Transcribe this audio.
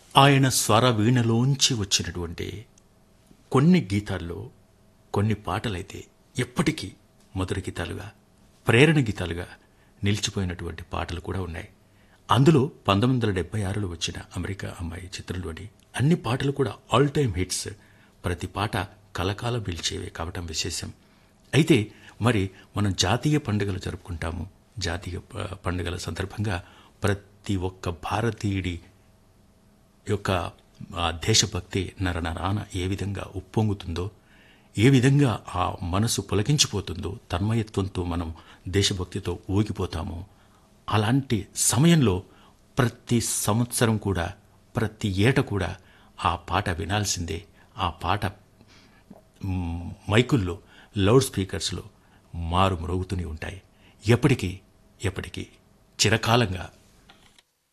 ఆయన స్వర వీణలోంచి వచ్చినటువంటి కొన్ని గీతాల్లో కొన్ని పాటలైతే ఎప్పటికీ మధుర గీతాలుగా ప్రేరణ గీతాలుగా నిలిచిపోయినటువంటి పాటలు కూడా ఉన్నాయి అందులో పంతొమ్మిది వందల డెబ్బై ఆరులో వచ్చిన అమెరికా అమ్మాయి చిత్రంలోని అన్ని పాటలు కూడా ఆల్ టైమ్ హిట్స్ ప్రతి పాట కలకాలం పిలిచేవే కావటం విశేషం అయితే మరి మనం జాతీయ పండుగలు జరుపుకుంటాము జాతీయ ప- పండుగల సందర్భంగా ప్రతి ఒక్క భారతీయుడి యొక్క ఆ దేశభక్తి నరనరాన ఏ విధంగా ఉప్పొంగుతుందో ఏ విధంగా ఆ మనసు పులకించిపోతుందో తన్మయత్వంతో మనం దేశభక్తితో ఊగిపోతామో అలాంటి సమయంలో ప్రతి సంవత్సరం కూడా ప్రతి ఏట కూడా ఆ పాట వినాల్సిందే ఆ పాట మ్, మైకుల్లో లౌడ్ స్పీకర్స్లో మారు మ్రోగుతూనే ఉంటాయి ఎప్పటికీ ఎప్పటికీ చిరకాలంగా